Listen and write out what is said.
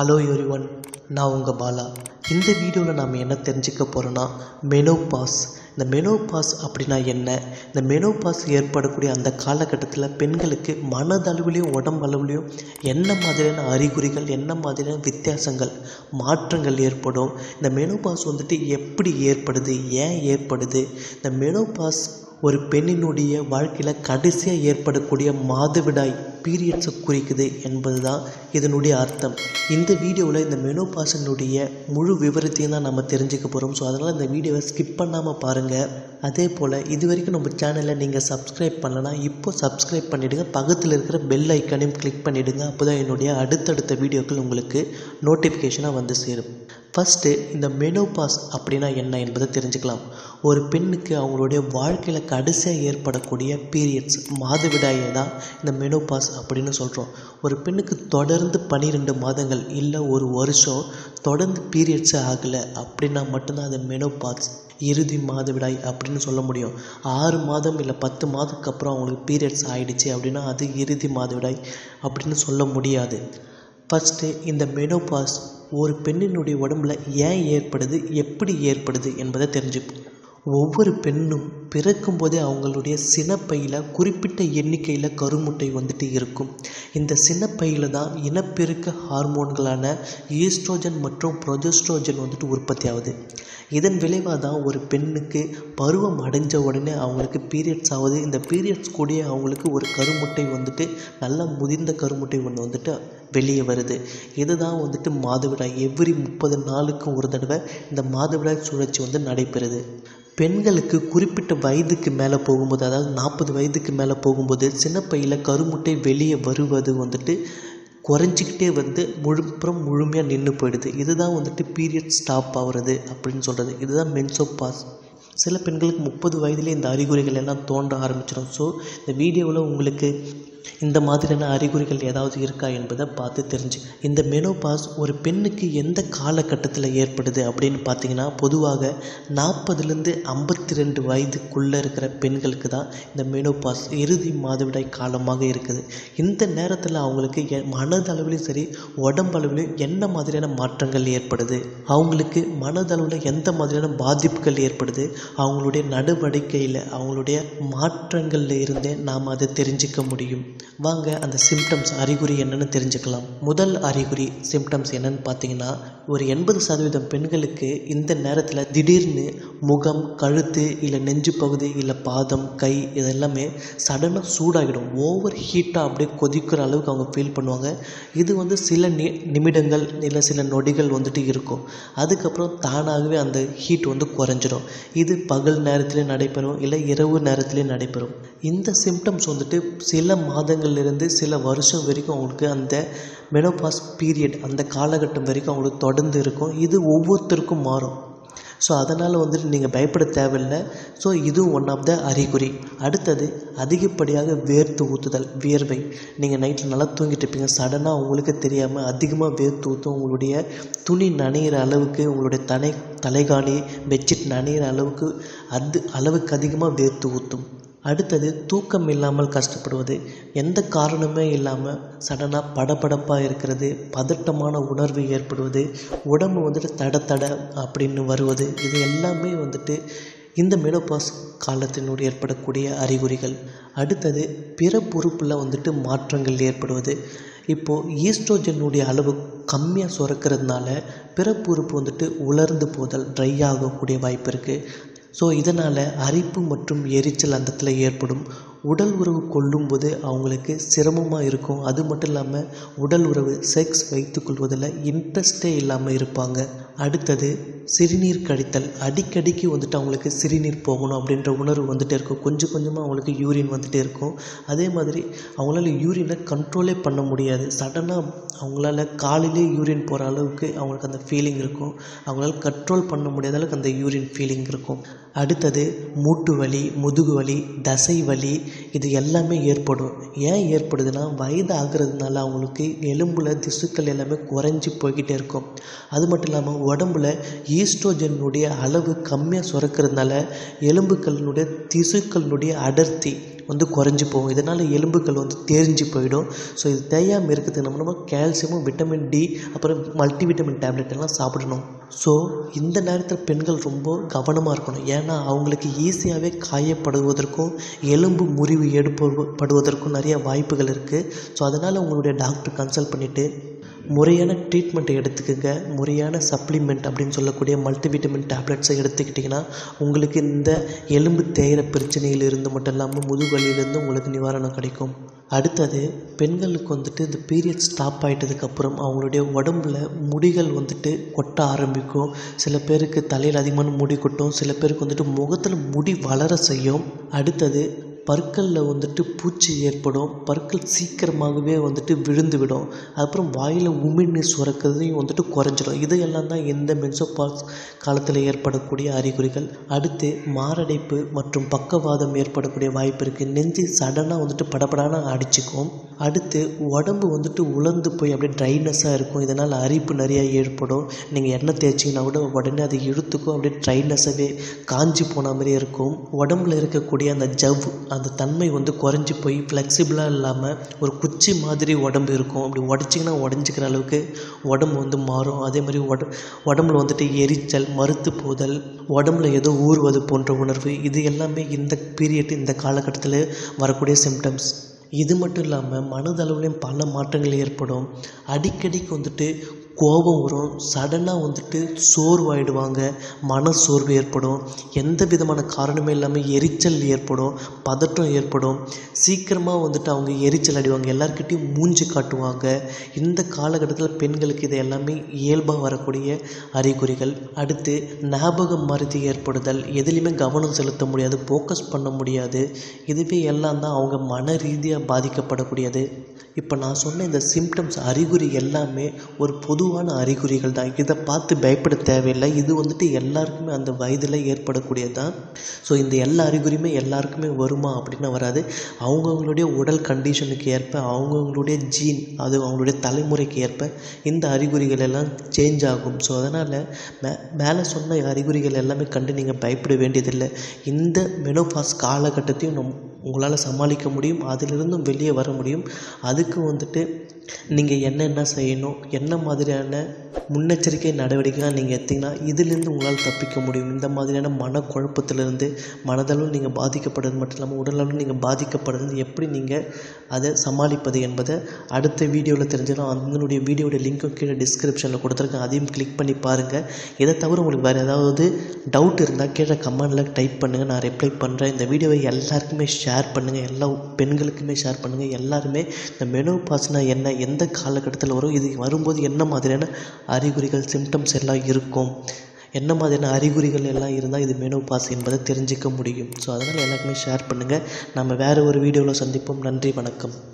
hello everyone நான் உங்கள் பாலா இந்த வீடியோவில் நாம் என்ன தெரிஞ்சுக்க போகிறோன்னா மெனோபாஸ் இந்த மெனோபாஸ் அப்படின்னா என்ன இந்த மெனோபாஸ் ஏற்படக்கூடிய அந்த காலகட்டத்தில் பெண்களுக்கு மனதளவுலையும் உடம்பளவுலையும் என்ன மாதிரியான அறிகுறிகள் என்ன மாதிரியான வித்தியாசங்கள் மாற்றங்கள் ஏற்படும் இந்த மெனோபாஸ் வந்துட்டு எப்படி ஏற்படுது ஏன் ஏற்படுது இந்த மெனோபாஸ் ஒரு பெண்ணினுடைய வாழ்க்கையில் கடைசியாக ஏற்படக்கூடிய மாதவிடாய் பீரியட்ஸை குறிக்குது என்பது தான் இதனுடைய அர்த்தம் இந்த வீடியோவில் இந்த மெனோபாஸினுடைய முழு விவரத்தையும் தான் நம்ம தெரிஞ்சுக்க போகிறோம் ஸோ அதனால் இந்த வீடியோவை ஸ்கிப் பண்ணாமல் பாருங்கள் அதே போல் இது வரைக்கும் நம்ம சேனலை நீங்கள் சப்ஸ்கிரைப் பண்ணலனா இப்போ சப்ஸ்கிரைப் பண்ணிவிடுங்க பக்கத்தில் இருக்கிற பெல் ஐக்கானையும் கிளிக் பண்ணிவிடுங்க அப்போ தான் என்னுடைய அடுத்தடுத்த வீடியோக்கள் உங்களுக்கு நோட்டிஃபிகேஷனாக வந்து சேரும் ஃபஸ்ட்டு இந்த மெனோபாஸ் அப்படின்னா என்ன என்பதை தெரிஞ்சுக்கலாம் ஒரு பெண்ணுக்கு அவங்களுடைய வாழ்க்கையில் கடைசியாக ஏற்படக்கூடிய பீரியட்ஸ் மாதவிடாயை தான் இந்த மெனோபாஸ் அப்படின்னு சொல்கிறோம் ஒரு பெண்ணுக்கு தொடர்ந்து பன்னிரெண்டு மாதங்கள் இல்லை ஒரு வருஷம் தொடர்ந்து பீரியட்ஸே ஆகலை அப்படின்னா மட்டும்தான் அது மெனோபாஸ் இறுதி மாதவிடாய் அப்படின்னு சொல்ல முடியும் ஆறு மாதம் இல்லை பத்து மாதத்துக்கு அப்புறம் அவங்களுக்கு பீரியட்ஸ் ஆகிடுச்சு அப்படின்னா அது இறுதி மாதவிடாய் அப்படின்னு சொல்ல முடியாது ஃபஸ்ட்டு இந்த மெனோபாஸ் ஒரு பெண்ணினுடைய உடம்புல ஏன் ஏற்படுது எப்படி ஏற்படுது என்பதை தெரிஞ்சுப்போம் ஒவ்வொரு பெண்ணும் பிறக்கும் போதே அவங்களுடைய சினப்பையில் குறிப்பிட்ட எண்ணிக்கையில் கருமுட்டை வந்துட்டு இருக்கும் இந்த சினப்பையில் தான் இனப்பெருக்க ஹார்மோன்களான ஈஸ்ட்ரோஜன் மற்றும் ப்ரொஜெஸ்ட்ரோஜன் வந்துட்டு உற்பத்தி ஆகுது இதன் விளைவாக தான் ஒரு பெண்ணுக்கு பருவம் அடைஞ்ச உடனே அவங்களுக்கு பீரியட்ஸ் ஆகுது இந்த பீரியட்ஸ் கூடிய அவங்களுக்கு ஒரு கருமுட்டை வந்துட்டு நல்லா முதிர்ந்த கருமுட்டை ஒன்று வந்துட்டு வெளியே வருது இதுதான் வந்துட்டு மாதவிடாய் எவ்ரி முப்பது நாளுக்கும் ஒரு தடவை இந்த மாதவிடாய் சுழற்சி வந்து நடைபெறுது பெண்களுக்கு குறிப்பிட்ட வயதுக்கு மேலே போகும்போது அதாவது நாற்பது வயதுக்கு மேலே போகும்போது சின்னப்பையில் கருமுட்டை வெளியே வருவது வந்துட்டு குறைஞ்சிக்கிட்டே வந்து முழுப்புறம் முழுமையாக நின்று போயிடுது இதுதான் வந்துட்டு பீரியட் ஸ்டாப் ஆகுறது அப்படின்னு சொல்கிறது இதுதான் மென்சோபாஸ் சில பெண்களுக்கு முப்பது வயதிலே இந்த அறிகுறிகள் எல்லாம் தோன்ற ஆரம்பிச்சிடும் ஸோ இந்த வீடியோவில் உங்களுக்கு இந்த மாதிரியான அறிகுறிகள் ஏதாவது இருக்கா என்பதை பார்த்து தெரிஞ்சு இந்த மெனோபாஸ் ஒரு பெண்ணுக்கு எந்த காலகட்டத்தில் ஏற்படுது அப்படின்னு பார்த்தீங்கன்னா பொதுவாக நாற்பதுலேருந்து ஐம்பத்தி ரெண்டு வயதுக்குள்ளே இருக்கிற பெண்களுக்கு தான் இந்த மெனோபாஸ் இறுதி மாதவிடாய் காலமாக இருக்குது இந்த நேரத்தில் அவங்களுக்கு எ- மனதளவிலும் சரி உடம்பளவிலும் என்ன மாதிரியான மாற்றங்கள் ஏற்படுது அவங்களுக்கு மனதளவில் எந்த மாதிரியான பாதிப்புகள் ஏற்படுது அவங்களுடைய நடவடிக்கையில் அவங்களுடைய மாற்றங்களில் இருந்தே நாம் அதை தெரிஞ்சுக்க முடியும் வாங்க அந்த சிம்டம்ஸ் அறிகுறி என்னன்னு தெரிஞ்சுக்கலாம் முதல் அறிகுறி சிம்டம்ஸ் என்னன்னு பார்த்தீங்கன்னா ஒரு எண்பது சதவீதம் பெண்களுக்கு இந்த நேரத்தில் திடீர்னு முகம் கழுத்து இல்லை நெஞ்சு பகுதி இல்லை பாதம் கை இதெல்லாமே சடனாக சூடாகிடும் ஓவர் ஹீட்டாக அப்படியே கொதிக்கிற அளவுக்கு அவங்க ஃபீல் பண்ணுவாங்க இது வந்து சில நி நிமிடங்கள் இல்லை சில நொடிகள் வந்துட்டு இருக்கும் அதுக்கப்புறம் தானாகவே அந்த ஹீட் வந்து குறைஞ்சிரும் இது பகல் நேரத்திலே நடைபெறும் இல்லை இரவு நேரத்திலே நடைபெறும் இந்த சிம்டம்ஸ் வந்துட்டு சில மாதங்கள்லேருந்து சில வருஷம் வரைக்கும் அவங்களுக்கு அந்த மெனோபாஸ் பீரியட் அந்த காலகட்டம் வரைக்கும் அவங்களுக்கு தொடர்ந்து இருக்கும் இது ஒவ்வொருத்தருக்கும் மாறும் ஸோ அதனால் வந்துட்டு நீங்கள் பயப்பட தேவையில்லை ஸோ இதுவும் ஒன் ஆஃப் த அறிகுறி அடுத்தது அதிகப்படியாக வேர்த்து ஊற்றுதல் வியர்வை நீங்கள் நைட்டில் நல்லா தூங்கிட்டு இருப்பீங்க சடனாக உங்களுக்கு தெரியாமல் அதிகமாக வேர்த்து ஊற்றும் உங்களுடைய துணி நனையிற அளவுக்கு உங்களுடைய தலை தலைகாணி பெட்ஷீட் நனையிற அளவுக்கு அது அளவுக்கு அதிகமாக வேர்த்து ஊற்றும் அடுத்தது தூக்கம் இல்லாமல் கஷ்டப்படுவது எந்த காரணமே இல்லாமல் சடனாக படபடப்பாக இருக்கிறது பதட்டமான உணர்வு ஏற்படுவது உடம்பு வந்துட்டு தட தட அப்படின்னு வருவது இது எல்லாமே வந்துட்டு இந்த மெனோபாஸ் காலத்தினுடைய ஏற்படக்கூடிய அறிகுறிகள் அடுத்தது பிற பொறுப்பில் வந்துட்டு மாற்றங்கள் ஏற்படுவது இப்போது ஈஸ்ட்ரோஜனுடைய அளவு கம்மியாக சுரக்கிறதுனால பிறப்புறுப்பு வந்துட்டு உலர்ந்து போதல் ட்ரை ஆகக்கூடிய வாய்ப்பு இருக்குது ஸோ இதனால் அரிப்பு மற்றும் எரிச்சல் அந்த இடத்துல ஏற்படும் உடல் உறவு கொள்ளும்போது அவங்களுக்கு சிரமமாக இருக்கும் அது மட்டும் இல்லாமல் உடல் உறவு செக்ஸ் வைத்துக்கொள்வதில் இன்ட்ரெஸ்டே இல்லாமல் இருப்பாங்க அடுத்தது சிறுநீர் கழித்தல் அடிக்கடிக்கு வந்துட்டு அவங்களுக்கு சிறுநீர் போகணும் அப்படின்ற உணர்வு வந்துட்டே இருக்கும் கொஞ்சம் கொஞ்சமாக அவங்களுக்கு யூரின் வந்துட்டே இருக்கும் அதே மாதிரி அவங்களால யூரினை கண்ட்ரோலே பண்ண முடியாது சடனாக அவங்களால காலையிலே யூரின் போகிற அளவுக்கு அவங்களுக்கு அந்த ஃபீலிங் இருக்கும் அவங்களால கண்ட்ரோல் பண்ண முடியாத அளவுக்கு அந்த யூரின் ஃபீலிங் இருக்கும் அடுத்தது மூட்டு வலி முதுகு வலி தசை வலி இது எல்லாமே ஏற்படும் ஏன் ஏற்படுதுன்னா வயது ஆகிறதுனால அவங்களுக்கு எலும்பில் திசுக்கள் எல்லாமே குறைஞ்சி போய்கிட்டே இருக்கும் அது மட்டும் இல்லாமல் உடம்புல ஈஸ்ட்ரோஜனுடைய அளவு கம்மியாக சுரக்கிறதுனால எலும்புகளினுடைய திசுக்களினுடைய அடர்த்தி வந்து குறைஞ்சி போகும் இதனால் எலும்புகள் வந்து தேஞ்சு போயிடும் ஸோ இது தேயாமல் இருக்கிறதுக்கு நம்ம நம்ம கால்சியமும் விட்டமின் டி அப்புறம் மல்டி விட்டமின் டேப்லெட் எல்லாம் சாப்பிடணும் ஸோ இந்த நேரத்தில் பெண்கள் ரொம்ப கவனமாக இருக்கணும் ஏன்னா அவங்களுக்கு ஈஸியாகவே காயப்படுவதற்கும் எலும்பு முறிவு ஏற்படுவதற்கும் நிறைய வாய்ப்புகள் இருக்குது ஸோ அதனால் உங்களுடைய டாக்டர் கன்சல்ட் பண்ணிவிட்டு முறையான ட்ரீட்மெண்ட்டை எடுத்துக்கோங்க முறையான சப்ளிமெண்ட் அப்படின்னு சொல்லக்கூடிய மல்டிவிட்டமின் டேப்லெட்ஸை எடுத்துக்கிட்டிங்கன்னா உங்களுக்கு இந்த எலும்பு தேயிற பிரச்சனையிலிருந்து மட்டும் இல்லாமல் முதுகுவலியிலிருந்து உங்களுக்கு நிவாரணம் கிடைக்கும் அடுத்தது பெண்களுக்கு வந்துட்டு இந்த பீரியட் ஸ்டாப் ஆகிட்டதுக்கப்புறம் அவங்களுடைய உடம்புல முடிகள் வந்துட்டு கொட்ட ஆரம்பிக்கும் சில பேருக்கு தலையில் அதிகமான முடி கொட்டும் சில பேருக்கு வந்துட்டு முகத்தில் முடி வளர செய்யும் அடுத்தது பற்களில் வந்துட்டு பூச்சி ஏற்படும் பற்கள் சீக்கிரமாகவே வந்துட்டு விழுந்து விடும் அப்புறம் வாயில் உமிழ்நீர் சுரக்கிறதையும் வந்துட்டு குறைஞ்சிடும் இதையெல்லாம் தான் இந்த மென்சோபாஸ் காலத்தில் ஏற்படக்கூடிய அறிகுறிகள் அடுத்து மாரடைப்பு மற்றும் பக்கவாதம் ஏற்படக்கூடிய வாய்ப்பு இருக்குது நெஞ்சு சடனாக வந்துட்டு படபடான அடிச்சுக்கும் அடுத்து உடம்பு வந்துட்டு உலர்ந்து போய் அப்படியே ட்ரைனஸாக இருக்கும் இதனால் அரிப்பு நிறைய ஏற்படும் நீங்கள் எண்ணெய் தேய்ச்சிங்கன்னா கூட உடனே அது இழுத்துக்கும் அப்படியே ட்ரைனஸாகவே காஞ்சி போன மாதிரி இருக்கும் உடம்புல இருக்கக்கூடிய அந்த ஜவ் அந்த தன்மை வந்து குறைஞ்சி போய் ஃப்ளெக்சிபிளாக இல்லாமல் ஒரு குச்சி மாதிரி உடம்பு இருக்கும் அப்படி உடச்சிங்கன்னா உடஞ்சிக்கிற அளவுக்கு உடம்பு வந்து மாறும் அதே மாதிரி உட உடம்புல வந்துட்டு எரிச்சல் மறுத்து போதல் உடம்புல ஏதோ ஊறுவது போன்ற உணர்வு இது எல்லாமே இந்த பீரியட் இந்த காலகட்டத்தில் வரக்கூடிய சிம்டம்ஸ் இது மட்டும் இல்லாமல் மனதளவுலேயும் பல மாற்றங்கள் ஏற்படும் அடிக்கடிக்கு வந்துட்டு கோபம் வரும் சடனாக வந்துட்டு சோர்வாயிடுவாங்க மன சோர்வு ஏற்படும் எந்த விதமான காரணமே இல்லாமல் எரிச்சல் ஏற்படும் பதட்டம் ஏற்படும் சீக்கிரமாக வந்துட்டு அவங்க எரிச்சல் அடிவாங்க எல்லாருக்கிட்டையும் மூஞ்சி காட்டுவாங்க இந்த காலகட்டத்தில் பெண்களுக்கு இது எல்லாமே இயல்பாக வரக்கூடிய அறிகுறிகள் அடுத்து ஞாபக மருதி ஏற்படுதல் எதுலேயுமே கவனம் செலுத்த முடியாது ஃபோக்கஸ் பண்ண முடியாது இதுவே எல்லாம் தான் அவங்க மன ரீதியாக பாதிக்கப்படக்கூடியது இப்போ நான் சொன்ன இந்த சிம்டம்ஸ் அறிகுறி எல்லாமே ஒரு பொதுவான அறிகுறிகள் தான் இதை பார்த்து பயப்பட தேவையில்லை இது வந்துட்டு எல்லாருக்குமே அந்த வயதில் ஏற்படக்கூடியது தான் ஸோ இந்த எல்லா அறிகுறியுமே எல்லாருக்குமே வருமா அப்படின்னா வராது அவங்கவுங்களுடைய உடல் கண்டிஷனுக்கு ஏற்ப அவங்கவுங்களுடைய ஜீன் அது அவங்களுடைய தலைமுறைக்கு ஏற்ப இந்த அறிகுறிகள் எல்லாம் சேஞ்ச் ஆகும் ஸோ அதனால் மே மேலே சொன்ன அறிகுறிகள் எல்லாமே கண்டு நீங்கள் பயப்பட வேண்டியதில்லை இந்த மெனோபாஸ் காலகட்டத்தையும் நம் உங்களால் சமாளிக்க முடியும் அதிலிருந்தும் வெளியே வர முடியும் அதுக்கு வந்துட்டு நீங்கள் என்னென்ன செய்யணும் என்ன மாதிரியான முன்னெச்சரிக்கை நடவடிக்கைலாம் நீங்கள் எடுத்தீங்கன்னா இதிலிருந்து உங்களால் தப்பிக்க முடியும் இந்த மாதிரியான மனக்குழப்பத்திலிருந்து மனதளவில் நீங்கள் பாதிக்கப்படுறது மட்டும் இல்லாமல் உடலளவில் நீங்கள் பாதிக்கப்படுறது எப்படி நீங்கள் அதை சமாளிப்பது என்பதை அடுத்த வீடியோவில் தெரிஞ்சிடும் அதனுடைய வீடியோட லிங்க்கும் கீழே டிஸ்கிரிப்ஷனில் கொடுத்துருக்கேன் அதையும் கிளிக் பண்ணி பாருங்கள் இதை தவிர உங்களுக்கு வேறு ஏதாவது டவுட் இருந்தால் கீழே கமெண்டில் டைப் பண்ணுங்கள் நான் ரிப்ளை பண்ணுறேன் இந்த வீடியோவை எல்லாருக்குமே ஷேர் பண்ணுங்கள் எல்லா பெண்களுக்குமே ஷேர் பண்ணுங்கள் எல்லாருமே இந்த மெனோ பாஸ்னால் என்ன எந்த காலகட்டத்தில் வரும் இது வரும்போது என்ன மாதிரியான அறிகுறிகள் சிம்டம்ஸ் எல்லாம் இருக்கும் என்ன மாதிரியான அறிகுறிகள் எல்லாம் இருந்தால் இது மெனோ பாஸ் என்பதை தெரிஞ்சிக்க முடியும் ஸோ அதனால் எல்லாருக்குமே ஷேர் பண்ணுங்கள் நம்ம வேறு ஒரு வீடியோவில் சந்திப்போம் நன்றி வணக்கம்